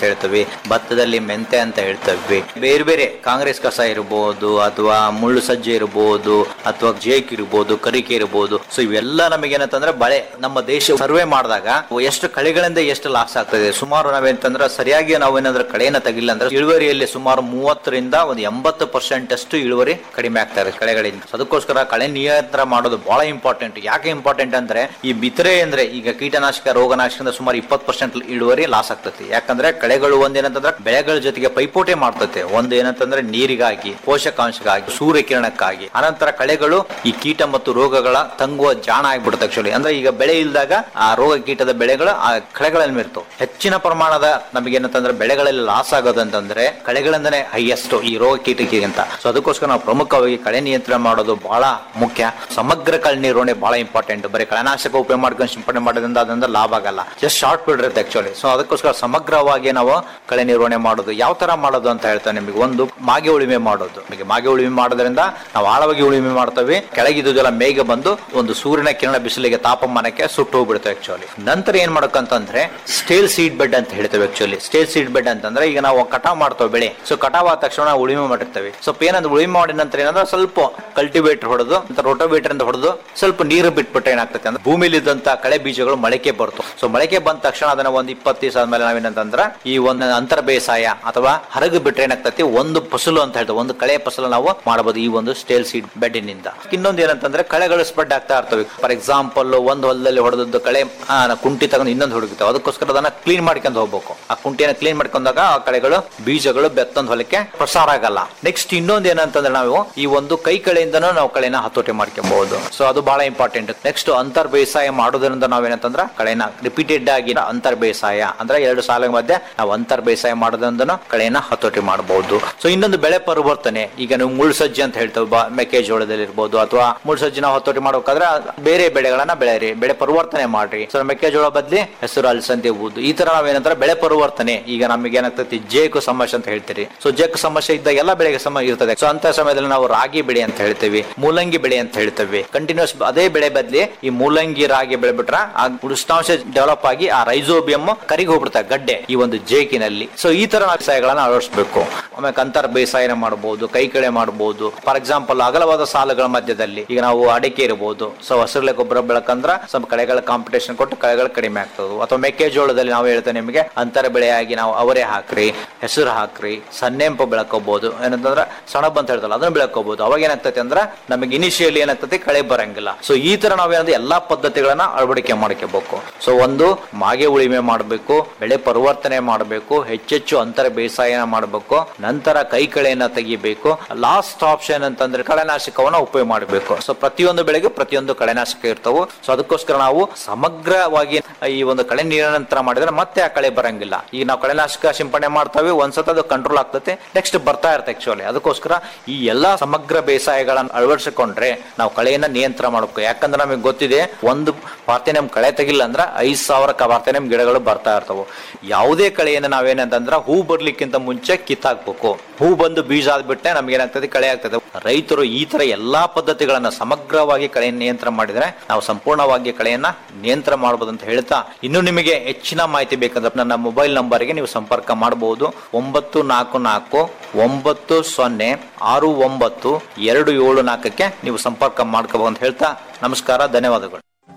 ಹೇಳ್ತೀವಿ ಭತ್ತದಲ್ಲಿ ಮೆಂತೆ ಅಂತ ಹೇಳ್ತೀವಿ ಬೇರೆ ಬೇರೆ ಕಾಂಗ್ರೆಸ್ ಕಸ ಇರಬಹುದು ಅಥವಾ ಮುಳ್ಳು ಸಜ್ಜೆ ಇರಬಹುದು ಅಥವಾ ಜೇಕ್ ಇರಬಹುದು ಕರಿಕೆ ಇರಬಹುದು ಸೊ ಇವೆಲ್ಲ ನಮಗೆ ಏನಂತಂದ್ರೆ ಬಳೆ ನಮ್ಮ ದೇಶ ಸರ್ವೆ ಮಾಡಿದಾಗ ಎಷ್ಟು ಕಳೆಗಳಿಂದ ಎಷ್ಟು ಲಾಸ್ ಆಗ್ತದೆ ಸುಮಾರು ನಾವೇಂತಂದ್ರೆ ಸರಿಯಾಗಿ ನಾವು ಏನಾದ್ರೆ ಕಳೆಯನ್ನ ತೆಗಿಲ್ಲ ಅಂದ್ರೆ ಇಳುವರಿಯಲ್ಲಿ ಸುಮಾರು ಮೂವತ್ತರಿಂದ ಒಂದು ಎಂಬತ್ತು ಪರ್ಸೆಂಟ್ ಅಷ್ಟು ಇಳುವರಿ ಕಡಿಮೆ ಆಗ್ತಾ ಇದೆ ಕಳೆಗಳಿಂದ So ಅದಕ್ಕೋಸ್ಕರ ಕಳೆ ನಿಯಂತ್ರಣ ಮಾಡೋದು ಬಹಳ ಇಂಪಾರ್ಟೆಂಟ್ ಯಾಕೆ ಇಂಪಾರ್ಟೆಂಟ್ ಅಂದ್ರೆ ಈ ಬಿತ್ತನೆ ಅಂದ್ರೆ ಈಗ ಕೀಟನಾಶಕ ರೋಗನಾಶಕದಿಂದ ಸುಮಾರು ಇಪ್ಪತ್ತು ಪರ್ಸೆಂಟ್ ಇಳುವರಿ ಲಾಸ್ ಆಗ್ತೈತಿ ಯಾಕಂದ್ರೆ ಕಳೆಗಳು ಒಂದೇನಂತಂದ್ರೆ ಬೆಳೆಗಳ ಜೊತೆಗೆ ಪೈಪೋಟಿ ಮಾಡ್ತೈತೆ ಒಂದು ಏನಂತಂದ್ರೆ ನೀರಿಗಾಗಿ ಪೋಷಕಾಂಶಕ್ಕಾಗಿ ಸೂರ್ಯಕಿರಣಕ್ಕಾಗಿ ಅನಂತರ ಕಳೆಗಳು ಈ ಕೀಟ ಮತ್ತು ರೋಗಗಳ ತಂಗುವ ಜಾಣ ಆಗ್ಬಿಡುತ್ತೆ ಆಕ್ಚುಲಿ ಅಂದ್ರೆ ಈಗ ಬೆಳೆ ಇಲ್ದಾಗ ಆ ರೋಗ ಕೀಟದ ಬೆಳೆಗಳು ಆ ಕಳೆಗಳಲ್ಲಿ ಇರ್ತವೆ ಹೆಚ್ಚಿನ ಪ್ರಮಾಣದ ನಮಗೆ ಏನಂತಂದ್ರೆ ಬೆಳೆಗಳಲ್ಲಿ ಲಾಸ್ ಆಗೋದಂತಂದ್ರೆ ಕಳೆಗಳಿಂದನೇ ಹೈಯೆಸ್ಟ್ ಈ ರೋಗ ಕೀಟಕ್ಕಿಂತ ಸೊ ಅದಕ್ಕೋಸ್ಕರ ನಾವು ಪ್ರಮುಖವಾಗಿ ಕಳೆ ನಿಯಂತ್ರಣ ಮಾಡೋದು ಬಹಳ ಮುಖ್ಯ ಸಮಗ್ರ ಕಳೆ ನಿರ್ವಹಣೆ ಬಹಳ ಇಂಪಾರ್ಟೆಂಟ್ ಬರೀ ಕಳೆನಾಶಕ ಉಪಯೋಗ ಮಾಡ್ಕೊಂಡು ಸಿಂಪಡಣೆ ಮಾಡೋದ್ರಿಂದ ಅದರಿಂದ ಲಾಭ ಆಗಲ್ಲ ಜಸ್ಟ್ ಶಾರ್ಟ್ ಪೀರಿಯಡ್ ಇರುತ್ತೆ ಆಕ್ಚುಲಿ ಸೊ ಅದಕ್ಕೋಸ್ಕರ ಸಮಗ್ರವಾಗಿ ನಾವು ಕಳೆ ನಿರ್ವಹಣೆ ಮಾಡೋದು ಯಾವ ತರ ಮಾಡೋದು ಅಂತ ಹೇಳ್ತಾರೆ ನಿಮಗೆ ಒಂದು ಮಾಗೆ ಉಳುಮೆ ಮಾಡೋದು ನಿಮಗೆ ಮಾಗೆ ಉಳುಮೆ ಮಾಡೋದ್ರಿಂದ ನಾವು ಆಳವಾಗಿ ಉಳುಮೆ ಮಾಡ್ತೇವೆ ಕೆಳಗಿದ್ದೆಲ್ಲ ಮೇಘ ಬಂದು ಒಂದು ಸೂರ್ಯನ ಕಿರಣ ಬಿಸಿಲಿಗೆ ತಾಪಮಾನಕ್ಕೆ ಸುಟ್ಟು ಹೋಗ್ಬಿಡುತ್ತೆ ಆಕ್ಚುಲಿ ನಂತರ ಏನ್ ಮಾಡಕ್ಕಂತಂದ್ರೆ ಸ್ಟೇಲ್ ಸೀಡ್ ಬೆಡ್ ಅಂತ ಹೇಳ್ತೇವೆ ಆಕ್ಚುಲಿ ಸ್ಟೇಲ್ ಸೀಡ್ ಬೆಡ್ ಅಂತಂದ್ರೆ ಈಗ ನಾವು ಕಟಾವ್ ಮಾಡ್ತೇವೆ ಬೆಳೆ ಸೊ ಕಟಾವ್ ಆದ ತಕ್ಷಣ ನಾವು ಉಳುಮೆ ಮಾಡಿರ್ತೇವೆ ಸ್ವಲ್ಪ ಏನಂದ್ರೆ ಉಳುಮೆ ಮಾಡಿದ ನಂತರ ಏನಂದ್ರೆ ಸ್ವಲ್ಪ ಕಲ್ಟಿವೇಟರ್ ಹೊಡೆದು ರೋಟೋವೇಟರ್ ಅಂತ ಹೊಡೆದು ಸ್ವಲ್ಪ ನೀರು ಬಿಟ್ಬಿಟ್ರೆ ಏನಾಗ್ತದೆ ಅಂದ್ರೆ ಭೂಮಿಲಿ ಇದ್ದಂತ ಕಳೆ ಬೀಜಗಳು ಮೊಳಕೆ ಬರ್ತವೆ ಸೊ ಮೊಳಕೆ ಬಂದ ತಕ್ಷಣ ಅದನ್ನ ಒಂದ್ ಇಪ್ಪತ್ತು ದಿವಸ ಆದ್ಮೇಲೆ ನಾವೇನಂತಂದ್ರ ಈ ಒಂದು ಅಂತರ ಬೇಸಾಯ ಅಥವಾ ಹರಗು ಬಿಟ್ರೆ ಏನಾಗ್ತತಿ ಒಂದು ಫಸಲು ಅಂತ ಹೇಳ್ತೇವೆ ಒಂದು ಕಳೆ ಫಸಲು ನಾವು ಮಾಡಬಹುದು ಈ ಒಂದು ಸ್ಟೇಲ್ ಸೀಡ್ ಬೆಡ್ಡಿನಿಂದ ಇನ್ನೊಂದು ಏನಂತಂದ್ರೆ ಕಳೆಗಳು ಸ್ಪ್ರೆಡ್ ಆಗ್ತಾ ಇರ್ತವೆ ಫಾರ್ ಎಕ್ಸಾಂಪಲ್ ಒಂದು ಹೊಲದಲ್ಲಿ ಹೊಡೆದದ್ದು ಕಳೆ ಆ, ಕುಂಟಿ ತಗೊಂಡು ಇನ್ನೊಂದು ಹುಡುಕ್ತಾವೆ ಅದಕ್ಕೋಸ್ಕರ ಅದನ್ನ ಕ್ಲೀನ್ ಮಾಡ್ಕೊಂಡು ಹೋಗ್ಬೇಕು ಆ ಕುಂಟಿಯನ್ನು ಕ್ಲೀನ್ ಮಾಡ್ಕೊಂಡಾಗ ಆ ಕಳೆಗಳು ಬೀಜಗಳು ಬೆತ್ತೊಂದು ಹೊಲಕ್ಕೆ ಪ್ರಸಾರ ಆಗಲ್ಲ ನೆಕ್ಸ್ಟ್ ಇನ್ನೊಂದು ಏನಂತಂದ್ರೆ ನಾವು ಈ ಒಂದು ಕೈ ಕಳೆಯಿಂದನೂ ನಾವು ಕಳೆನ ಹತೋಟಿ ಮಾಡ್ಕೊಬಹುದು ಸೊ ಅದು ಬಹಳ ಇಂಪಾರ್ಟೆಂಟ್ ನೆಕ್ಸ್ಟ್ ಅಂತರ್ ಬೇಸಾಯ ಮಾಡೋದ್ರಿಂದ ನಾವೇನಂತಂದ್ರೆ ಕಳೆನ ರಿಪೀಟೆಡ್ ಆಗಿ ಅಂತರ್ ಬೇಸಾಯ ಅಂದ್ರೆ ಎರಡು ಸಾಲ ಮಧ್ಯೆ ನಾವು ಅಂತರ್ ಬೇಸಾಯ ಮಾಡೋದ್ರಿಂದ ಕಳೆನ ಹತೋಟಿ ಮಾಡಬಹುದು ಸೊ ಇನ್ನೊಂದು ಬೆಳೆ ಪರಿವರ್ತನೆ ಈಗ ನೀವು ಮುಳ್ಳು ಸಜ್ಜೆ ಅಂತ ಹೇಳ್ತೇವೆ ಬಾ- ಮೆಕ್ಕೆಜೋಳದಲ್ಲಿ ಇರ್ಬೋದು ಅಥವಾ ಮುಳ್ಳು ಸಜ್ಜೆ ನಾವು ಹತೋಟಿ ಮಾಡ್ಬೇಕಾದ್ರೆ ಬೇರೆ ಬೆಳೆಗಳನ್ನ ಬೆಳೆರಿ ಬೆಳೆ ಪರಿವರ್ತನೆ ಮಾಡ್ರಿ ಸೊ ಮೆಕ್ಕೆಜೋಳ ಬದ್ಲಿ ಹೆಸರು ಅಲಸಂದೆ ಊದು ಈ ತರ ನಾವೇನಂದ್ರೆ ಬೆಳೆ ಪರಿವರ್ತನೆ ಈಗ ನಮಗೆ ಏನಾಗ್ತೈತಿ ಜೇಕು ಸಮಸ್ಯೆ ಅಂತ ಹೇಳ್ತೀರಿ ಸೊ ಜೇಕು ಸಮಸ್ಯೆ ಇದ್ದಾಗ ಎಲ್ಲ ಬೆಳೆಗೆ ಸಮ ಇರ್ತದೆ ಸೊ ಅಂತ ಸಮಯದಲ್ಲಿ ನಾವು ರಾಗಿ ಬೆಳೆ ಅಂತ ಹೇಳ್ತೇವೆ ಮೂಲಂಗಿ ಬೆಳೆ ಅಂತ ಹೇಳ್ತೇವೆ ಕಂಟಿನ್ಯೂಸ್ ಅದೇ ಬೆಳೆ ಬದ್ಲಿ ಈ ಮೂಲಂಗಿ ರಾಗಿ ಬೆಳೆ ಬಿಟ್ರ ಆ ಉಷ್ಣಾಂಶ ಡೆವಲಪ್ ಆಗಿ ಆ ರೈಸೋಬಿಯಂ ಕರಿಗೆ ಹೋಗ್ಬಿಡ್ತಾರೆ ಗಡ್ಡೆ ಈ ಒಂದು ಜೇಕಿನಲ್ಲಿ ಸೊ ಈ ತರ ಬೇಸಾಯಗಳನ್ನ ಅಳವಡಿಸಬೇಕು ಆಮೇಲೆ ಅಂತರ್ ಬೇಸಾಯನ ಮಾಡಬಹುದು ಕೈ ಕಳೆ ಮಾಡಬಹುದು ಫಾರ್ ಎಕ್ಸಾಂಪಲ್ ಅಗಲವಾದ ಸಾಲುಗಳ ಮಧ್ಯದಲ್ಲಿ ಈಗ ನಾವು ಅಡಿಕೆ ಇರಬಹುದು ಸೊ ಹಸಿರಲೆ ಗೊಬ್ಬರ ಬೆಳಕಂದ್ರ ಸ್ವಲ್ಪ ಕಳೆಗಳ ಕಾಂಪಿಟೇಷನ್ ಕೊಟ್ಟು ಕಳೆಗಳು ಕಡಿಮೆ ಆಗ್ತದೆ ಅಥವಾ ಮೆಕ್ಕೆಜೋಳದಲ್ಲಿ ನಾವು ಹೇಳ್ತೇವೆ ನಿಮಗೆ ಅಂತರ ಬೆಳೆಯಾಗಿ ನಾವು ಅವರೆ ಹಾಕ್ರಿ ಹೆಸರು ಹಾಕ್ರಿ ಸನ್ನೆಂಪು ಬೆಳಕೋಬಹುದು ಏನಂತಂದ್ರೆ ಸಣಬ್ ಅಂತ ಹೇಳ್ತಲ್ಲ ಅದನ್ನ ಬೆಳಕೋಬಹುದು ಅವಾಗ ಏನಾಗ್ತೈತೆ ಅಂದ್ರೆ ನಮಗೆ ಇನಿಷಿಯಲಿ ಏನಾಗ್ತೈತಿ ಕಳೆ ಬರಂಗಿಲ್ಲ ಸೊ ಈ ತರ ನಾವೇನಂದ್ರೆ ಎಲ್ಲಾ ಪದ್ಧತಿಗಳನ್ನ ಅಳವಡಿಕೆ ಮಾಡ್ಕೋಬೇಕು ಸೊ ಒಂದು ಮಾಗೆ ಉಳಿಮೆ ಮಾಡಬೇಕು ಬೆಳೆ ಪರಿವರ್ತನೆ ಮಾಡಬೇಕು ಹೆಚ್ಚೆಚ್ಚು ಅಂತರ ಬೇಸಾಯನ ಮಾಡಬೇಕು ನಂತರ ಕೈ ಕಳೆಯನ್ನ ತೆಗಿಬೇಕು ಲಾಸ್ಟ್ ಆಪ್ಷನ್ ಅಂತಂದ್ರೆ ಕಳೆನಾಶಕವನ್ನ ಉಪಯೋಗ ಮಾಡಬೇಕು ಸೊ ಪ್ರತಿಯೊಂದು ಬೆಳೆಗೆ ಪ್ರತಿಯೊಂದು ಕಳೆನಾಶಕ ಇರ್ತವು ಸೊ ಅದಕ್ಕೋಸ್ಕರ ನಾವು ಸಮಗ್ರವಾಗಿ ಈ ಒಂದು ಕಳೆ ನಿರಂತರ ಮಾಡಿದ್ರೆ ಮತ್ತೆ ಆ ಕಳೆ ಬರಂಗಿಲ್ಲ ಈಗ ನಾವು ಕಳೆನಾಶಕ ಸಿಂಪಡಣೆ ಮಾಡ್ತೇವೆ ಒಂದ್ಸತ ಅದು ಕಂಟ್ರೋಲ್ ಆಗ್ತದೆ ನೆಕ್ಸ್ಟ್ ಬರ್ತಾ ಇರುತ್ತೆ ಆಕ್ಚುಲಿ ಅದಕ್ಕೋಸ್ಕರ ಈ ಎಲ್ಲಾ ಸಮಗ್ರ ಬೇಸಾಯಗಳನ್ನ ಅಳವಡಿಸಿಕೊಂಡ್ರೆ ನಾವು ಕಳೆಯನ್ನ ನಿಯಂತ್ರಣ ಮಾಡಬೇಕು ಯಾಕಂದ್ರೆ ನಮಗೆ ಗೊತ್ತಿದೆ ಒಂದು ಪಾರ್ಥೆನಿಯಂ ಕಳೆ ತೆಗಿಲ್ಲ ಅಂದ್ರೆ ಐದ್ ಸಾವಿರ ಪಾರ್ಥೆನಿಯಂ ಗಿಡಗಳು ಬರ್ತಾ ಇರ್ತವೆ ಯಾವುದೇ ಕಳೆಯನ್ನ ನಾವೇನಂತಂದ್ರೆ ಹೂ ಬರ್ಲಿಕ್ಕಿಂತ ಮುಂಚೆ ಕಿತ್ತಾಕ್ಬೇಕು ಹೂ ಬಂದು ಬೀಜ ಆದ್ಬಿಟ್ಟೆ ನಮ್ಗೆ ಏನಾಗ್ತದೆ ಕಳೆ ಆಗ್ತದೆ ರೈತರು ಈ ತರ ಎಲ್ಲಾ ಪದ್ಧತಿಗಳನ್ನ ಸಮಗ್ರವಾಗಿ ಕಳೆ ನಿಯಂತ್ರಣ ಮಾಡಿದ್ರೆ ನಾವು ಸಂಪೂರ್ಣವಾಗಿ ಕಳೆಯನ್ನ ನಿಯಂತ್ರಣ ಮಾಡಬಹುದು ಅಂತ ಹೇಳ್ತಾ ಇನ್ನು ನಿಮಗೆ ಹೆಚ್ಚಿನ ಮಾಹಿತಿ ಬೇಕಂದ್ರೆ ನನ್ನ ಮೊಬೈಲ್ ನಂಬರ್ಗೆ ನೀವು ಸಂಪರ್ಕ ಮಾಡಬಹುದು ಒಂಬತ್ತು ನಾಲ್ಕು ನಾಲ್ಕು ಒಂಬತ್ತು ಸೊನ್ನೆ ಆರು ಒಂಬತ್ತು ಎರಡು ಏಳು ನಾಲ್ಕಕ್ಕೆ ನೀವು ಸಂಪರ್ಕ ಮಾಡ್ಕೋಬಹುದು ಅಂತ ಹೇಳ್ತಾ ನಮಸ್ಕಾರ ಧನ್ಯವಾದಗಳು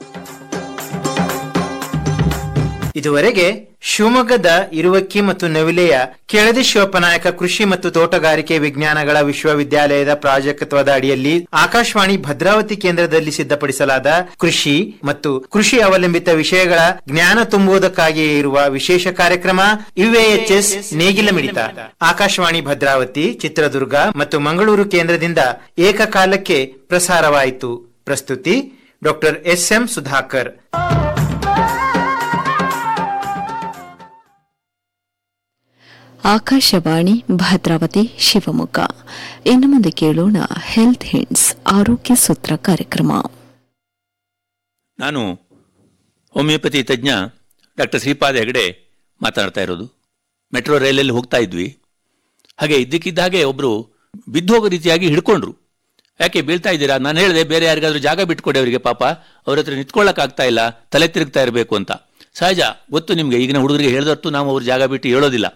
ಇದುವರೆಗೆ ಶಿವಮೊಗ್ಗದ ಇರುವಕ್ಕಿ ಮತ್ತು ನವಿಲೆಯ ಕೆಳದಿ ಶಿವಪ್ಪನಾಯಕ ಕೃಷಿ ಮತ್ತು ತೋಟಗಾರಿಕೆ ವಿಜ್ಞಾನಗಳ ವಿಶ್ವವಿದ್ಯಾಲಯದ ಪ್ರಾಜೆಕ್ಟ್ವದ ಅಡಿಯಲ್ಲಿ ಆಕಾಶವಾಣಿ ಭದ್ರಾವತಿ ಕೇಂದ್ರದಲ್ಲಿ ಸಿದ್ಧಪಡಿಸಲಾದ ಕೃಷಿ ಮತ್ತು ಕೃಷಿ ಅವಲಂಬಿತ ವಿಷಯಗಳ ಜ್ಞಾನ ತುಂಬುವುದಕ್ಕಾಗಿಯೇ ಇರುವ ವಿಶೇಷ ಕಾರ್ಯಕ್ರಮ ಯುಎಎಚ್ಎಸ್ ನೇಗಿಲ ಮಿಡಿತ ಆಕಾಶವಾಣಿ ಭದ್ರಾವತಿ ಚಿತ್ರದುರ್ಗ ಮತ್ತು ಮಂಗಳೂರು ಕೇಂದ್ರದಿಂದ ಏಕಕಾಲಕ್ಕೆ ಪ್ರಸಾರವಾಯಿತು ಪ್ರಸ್ತುತಿ doctor S M Sudhakar Akashvani Bhadravati Shivamogga ಇನ್ನು ಮುಂದೆ ಕೇಳೋಣ ಹೆಲ್ತ್ ಹಿಂಟ್ಸ್ ಆರೋಗ್ಯ ಸೂತ್ರ ಕಾರ್ಯಕ್ರಮ ನಾನು ಹೋಮಿಯೋಪತಿ ತಜ್ಞ ಡಾಕ್ಟರ್ ಶ್ರೀಪಾದ ಹೆಗಡೆ ಮಾತನಾಡ್ತಾ ಇರೋದು ಮೆಟ್ರೋ ರೈಲಲ್ಲಿ ಹೋಗ್ತಾ ಇದ್ವಿ ಹಾಗೆ ಇದ್ದಕ್ಕಿದ್ದ ಹಾಗೆ ಒಬ್ಬರು ಬಿದ್ದೋಗೋ ರೀತಿಯಾಗಿ ಹಿಡ್ಕೊಂಡ್ರು ಯಾಕೆ ಬೀಳ್ತಾ ಇದ್ದೀರಾ ನಾನು ಹೇಳಿದೆ ಬೇರೆ ಯಾರಿಗಾದ್ರೂ ಜಾಗ ಬಿಟ್ಕೊಡಿ ಅವರಿಗೆ ಪಾಪ ಅವ್ರ ಹತ್ರ ನಿಂತ್ಕೊಳ್ಳೋಕ್ಕಾಗ್ತಾ ಇಲ್ಲ ತಲೆ ತಿರುಗ್ತಾ ಇರಬೇಕು ಅಂತ ಸಹಜ ಗೊತ್ತು ನಿಮಗೆ ಈಗಿನ ಹುಡುಗರಿಗೆ ಹೇಳಿದಷ್ಟು ನಾವು ಅವ್ರ ಜಾಗ ಬಿಟ್ಟು ಹೇಳೋದಿಲ್ಲ